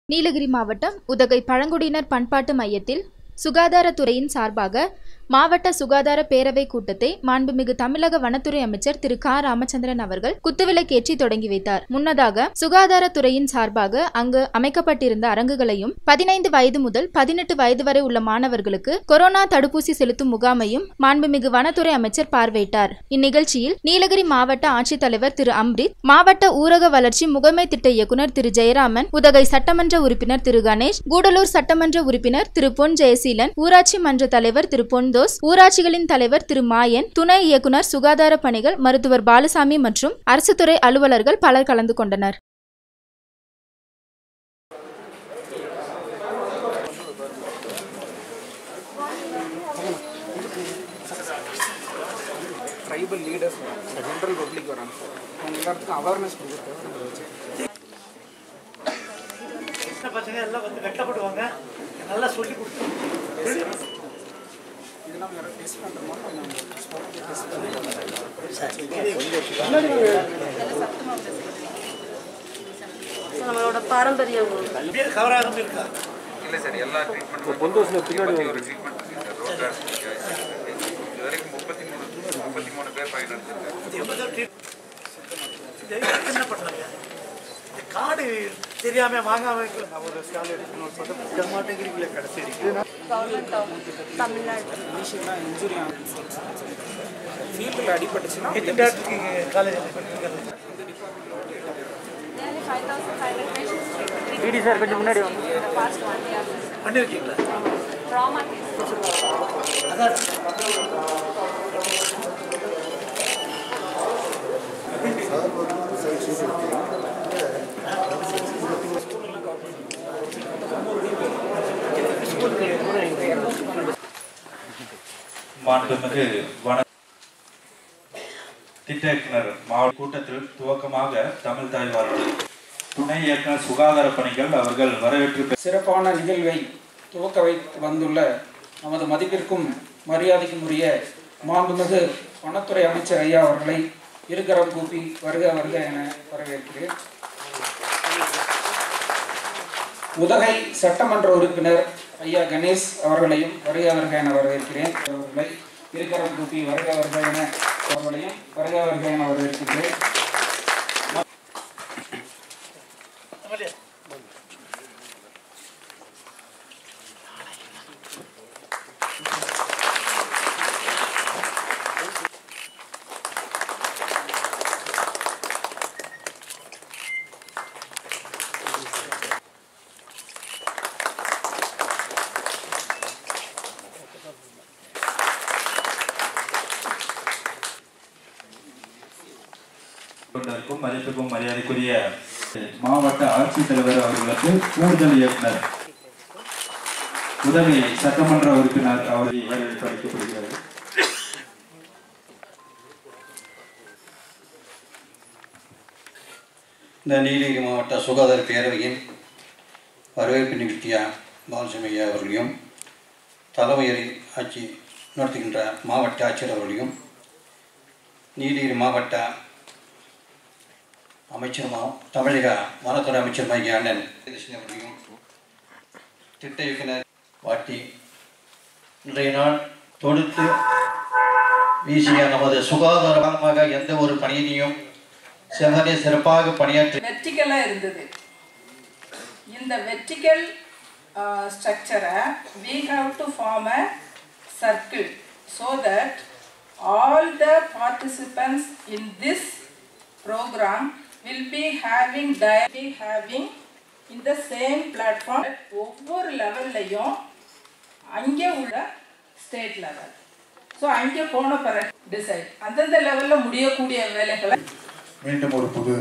நீலகிரி மாவட்டம் உதகை பழங்குடியினர் பண்பாட்டு மையத்தில் சுகாதாரத்துறையின் சார்பாக மாவட்ட சுகாதார பேரவை கூட்டத்தை மாண்புமிகு தமிழக வனத்துறை அமைச்சர் திரு க ராமச்சந்திரன் அவர்கள் குத்துவிளக்கேற்றி தொடங்கி வைத்தார் முன்னதாக சுகாதாரத்துறையின் சார்பாக அங்கு அமைக்கப்பட்டிருந்த அரங்குகளையும் பதினைந்து வயது முதல் பதினெட்டு வயது வரை உள்ள மாணவர்களுக்கு கொரோனா தடுப்பூசி செலுத்தும் முகாமையும் மாண்புமிகு வனத்துறை அமைச்சர் பார்வையிட்டார் இந்நிகழ்ச்சியில் நீலகிரி மாவட்ட ஆட்சித்தலைவர் திரு அம்ரித் மாவட்ட ஊரக வளர்ச்சி முகமை திட்ட இயக்குநர் திரு ஜெயராமன் உதகை சட்டமன்ற உறுப்பினர் திரு கணேஷ் கூடலூர் சட்டமன்ற உறுப்பினர் திரு பொன் ஜெயசீலன் ஊராட்சி மன்ற தலைவர் திரு பொன்தோஸ் ஊராட்சிகளின் தலைவர் திரு மாயன் துணை இயக்குனர் சுகாதார பணிகள் மருத்துவர் பாலுசாமி மற்றும் அரசு துறை அலுவலர்கள் பலர் கலந்து கொண்டனர் ட்ரைபல் லீடர்ஸ் ஜென்ரல் பப்ளிக் வராங்க அவங்க எல்லாத்துக்கும் அவேர்னஸ் கொடுக்குறது நம்ம வச்சு சின்ன பசங்க எல்லாம் வந்து கட்டப்படுவாங்க நல்லா சொல்லி கொடுத்து இதெல்லாம் வேறு டெஸ்ட் பண்ணுற மாதிரி நம்ம ஸ்பாட்டில் டெஸ்ட் பண்ணி நம்மளோட பாரம்பரியம் பேர் கவராகம் இருக்கா இல்லை சார் எல்லா ட்ரீட்மெண்ட்டும் பொந்தோஸில் பின்னாடி ஒரு ட்ரீட்மெண்ட் இருக்கு சார் ரோட் இது வரைக்கும் முப்பத்தி மூணு முப்பத்தி மூணு பேர் பயனடைஞ்சிருக்காங்க இது எவ்வளோ treat- இது என்ன பண்ணாங்க இந்த கார்டு தெரியாம வாங்காம இருக்கலாம் ஒரு ஸ்டால் எடுக்கணும்னு சொல்லிட்டு விட மாட்டேங்கிறீங்களே கடைசி கவர்மெண்ட் ஆஃப் தமிழ்நாடு இனிஷியலாக இன்ஜுரி ஃபீல்டில் அடிபட்டுச்சுன்னா எத்தனை டாக்டருக்கு காலேஜ் பண்ணிருக்காங்க டிடி சார் கொஞ்சம் முன்னாடி வாங்க பண்ணியிருக்கீங்களா மாண்புமிகு வன திட்ட இயக்குனர் மாவட்ட கூட்டத்தில் துவக்கமாக தமிழ் தாய் வாழ்த்து துணை இயக்குனர் சுகாதார பணிகள் அவர்கள் வரவேற்று பே- சிறப்பான நிகழ்வை துவக்க வைத்து வந்துள்ள நமது மதிப்பிற்கும் மரியாதைக்கும் உரிய மாண்புமிகு வனத்துறை அமைச்சர் ஐயா அவர்களை இருகரம் கூப்பி வருக வருக என வரவேற்கிறேன் உதகை சட்டமன்ற உறுப்பினர் ஐயா கணேஷ் அவர்களையும் வருக வருக என வரவேற்கிறேன் அவர்களை இருகரம் கூப்பி வருக வருக என அவர்களையும் வருக வருக என வரவேற்கிறேன் ஆமாலையா? கொண்டிருக்கும் மதிப்புக்கும் மரியாதைக்குரிய மாவட்ட ஆட்சித்தலைவர் அவர்களுக்கு கூடுதல் இயக்குனர் உதவி சட்டமன்ற உறுப்பினர் அவர்கள் வரவேற்பு அளிக்கப்படுகிறது இந்த நீலகிரி மாவட்ட சுகாதார பேரவையின் வரவேற்பு நிகழ்த்திய பாலசுமையா அவர்களையும் தலைமையரை ஆட்சி நடத்துகின்ற மாவட்ட ஆட்சியர் அவர்களையும் நீலகிரி மாவட்ட அமைச்சர் மா தமிழக வனத்துறை அமைச்சர் மைய அண்ணன் கிருஷ்ணன் அவர்களையும் திட்ட இயக்குனர் வாட்டி இன்றைய நாள் தொடுத்து வீசிய நமது சுகாதார காரணமாக எந்த ஒரு பணியினையும் செவ்வனே சிறப்பாக பணியாற்றி வெர்டிக்கலாக இருந்தது இந்த வெர்டிக்கல் ஸ்ட்ரக்சரை we have to form a circle so that all the participants in this program will be having di- be having in the same platform ஒவ்வொரு லெவல்லையும் அங்கே உள்ள ஸ்டேட் லெவல் ஸோ அங்கே போன பிறகு டிசைட் அந்தந்த லெவலில் முடியக்கூடிய வேலைகளை மீண்டும் ஒரு புது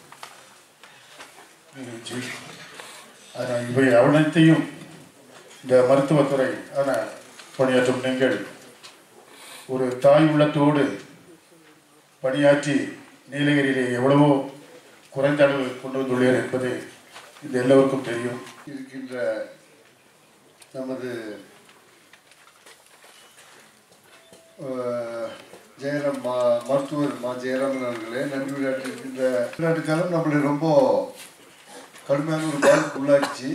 நிகழ்ச்சி ஆனால் இவை அனைத்தையும் இந்த மருத்துவத்துறை ஆன பணியாற்றும் நீங்கள் ஒரு தாய் உள்ளத்தோடு பணியாற்றி நீலகிரியிலே எவ்வளவோ குறைந்த அளவு கொண்டு வந்துள்ளீர் என்பது இந்த எல்லோருக்கும் தெரியும் இருக்கின்ற நமது அஹ், ஜெயராம் மா மருத்துவர் மா ஜெயராமன் அவர்களே நன்றி விளையாட்டு இருக்கின்ற விளையாட்டுக்காலம் நம்மளை ரொம்ப கடுமையான ஒரு பாதிப்பு உள்ளாச்சு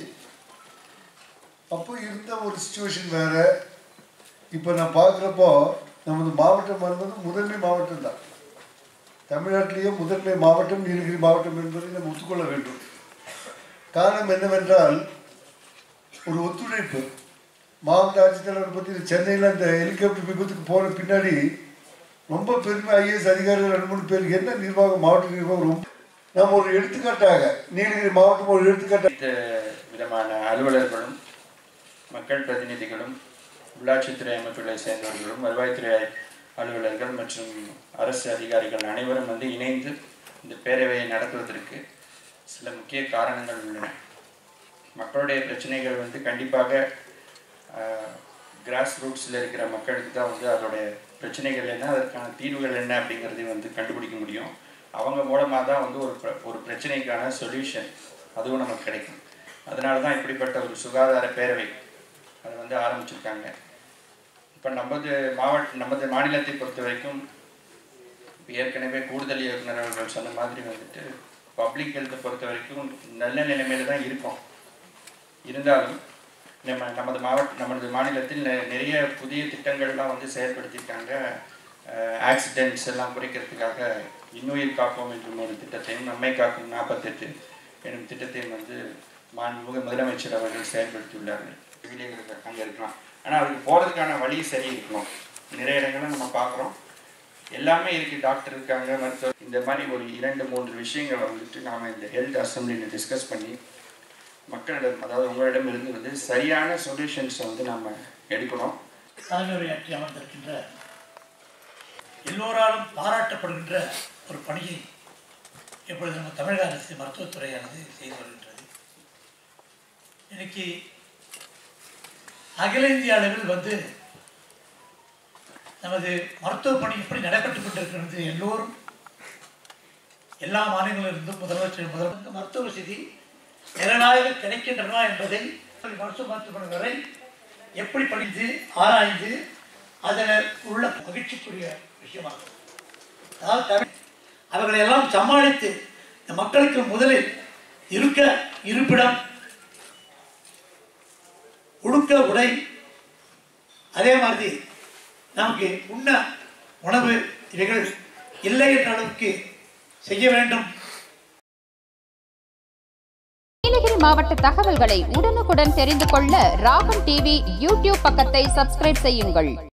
அப்போ இருந்த ஒரு சுச்சுவேஷன் வேற இப்போ நான் பார்க்குறப்போ நமது மாவட்டம் என்பது முதன்மை மாவட்டம் தான் தமிழ்நாட்டிலேயே முதன்மை மாவட்டம் நீலகிரி மாவட்டம் என்பதை நம்ம ஒத்துக்கொள்ள வேண்டும் காரணம் என்னவென்றால் ஒரு ஒத்துழைப்பு மாவட்ட ஆட்சித்தலைவர் பற்றி சென்னையில் அந்த ஹெலிகாப்டர் விபத்துக்கு போன பின்னாடி ரொம்ப பெருமை ஐஏஎஸ் அதிகாரிகள் ரெண்டு மூணு பேர் என்ன நிர்வாகம் மாவட்ட நிர்வாகம் ரொம்ப நம்ம ஒரு எடுத்துக்காட்டாக நீலகிரி மாவட்டம் ஒரு எடுத்துக்காட்டாக அனைத்து விதமான அலுவலர்களும் மக்கள் பிரதிநிதிகளும் உள்ளாட்சித்துறை அமைப்புகளை சேர்ந்தவர்களும் வருவாய்த்துறை அலுவலர்கள் மற்றும் அரசு அதிகாரிகள் அனைவரும் வந்து இணைந்து இந்த பேரவையை நடத்துவதற்கு சில முக்கிய காரணங்கள் உள்ளன மக்களுடைய பிரச்சனைகள் வந்து கண்டிப்பாக கிராஸ் ரூட்ஸில் இருக்கிற மக்களுக்கு தான் வந்து அதோடைய பிரச்சனைகள் என்ன அதற்கான தீர்வுகள் என்ன அப்படிங்கிறதையும் வந்து கண்டுபிடிக்க முடியும் அவங்க மூலமாக தான் வந்து ஒரு பிர- ஒரு பிரச்சனைக்கான சொல்யூஷன் அதுவும் நமக்கு கிடைக்கும் அதனால தான் இப்படிப்பட்ட ஒரு சுகாதார பேரவை அதை வந்து ஆரம்பிச்சிருக்காங்க இப்போ நமது மாவட்ட நமது மாநிலத்தை பொறுத்த வரைக்கும் இப்ப ஏற்கனவே கூடுதல் இயக்குனர் அவர்கள் சொன்ன மாதிரி வந்துட்டு பப்ளிக் ஹெல்த்தை பொறுத்த வரைக்கும் நல்ல நிலைமையில தான் இருக்கும் இருந்தாலும் நம்ம நமது மாவட்ட நமது மாநிலத்தில் நெ- நிறைய புதிய திட்டங்கள்லாம் வந்து செயல்படுத்தியிருக்காங்க ஆக்சிடென்ட்ஸ் எல்லாம் குறைக்கிறதுக்காக இன்னுயிர் காப்போம் என்றும் ஒரு திட்டத்தையும் நம்மை காக்கும் நாற்பத்தெட்டு எனும் திட்டத்தையும் வந்து மாண்புமிகு முதலமைச்சர் அவர்கள் செயல்படுத்தியுள்ளார்கள் வில்லேஜர்கள் அங்கே இருக்கலாம் ஆனால் அதுக்கு போகிறதுக்கான வழி சரி இருக்கணும் நிறைய இடங்களை நம்ம பார்க்குறோம் எல்லாமே இருக்கு டாக்டர் இருக்காங்க மருத்துவர் இந்த மாதிரி ஒரு இரண்டு மூன்று விஷயங்களை வந்துட்டு நாம் இந்த ஹெல்த் அசம்பிளியில் டிஸ்கஸ் பண்ணி மக்களிடம் அதாவது உங்களிடம் இருந்து வந்து சரியான சொல்யூஷன்ஸை வந்து நாம் எடுக்கணும் தலைமையுரையாற்றி அமர்ந்திருக்கின்ற எல்லோராலும் பாராட்டப்படுகின்ற ஒரு பணியை இப்பொழுது நம்ம தமிழக அரசு மருத்துவத்துறையானது செய்து வருகின்றது இன்னைக்கு அகில இந்திய அளவில் வந்து நமது மருத்துவ பணி எப்படி நடைபெற்றுக் கொண்டிருக்கிறது எல்லோரும் எல்லா மாநிலங்களிலிருந்தும் முதலமைச்சர் முதல் மருத்துவ வசதி நிலனாக கிடைக்கின்றன என்பதை மருத்துவ மருத்துவமனை வரை எப்படி படித்து ஆராய்ந்து அதில் உள்ள மகிழ்ச்சிக்குரிய விஷயமாகும் அதாவது தமிழ் அவர்களை எல்லாம் சமாளித்து இந்த மக்களுக்கு முதலில் இருக்க இருப்பிடம் உடுக்க உடை அதே மாதிரி நமக்கு உண்ண உணவு இவைகள் இல்லை என்ற அளவுக்கு செய்ய வேண்டும் நீலகிரி மாவட்ட தகவல்களை உடனுக்குடன் தெரிந்து கொள்ள ராகம் டிவி யூடியூப் பக்கத்தை சப்ஸ்கிரைப் செய்யுங்கள்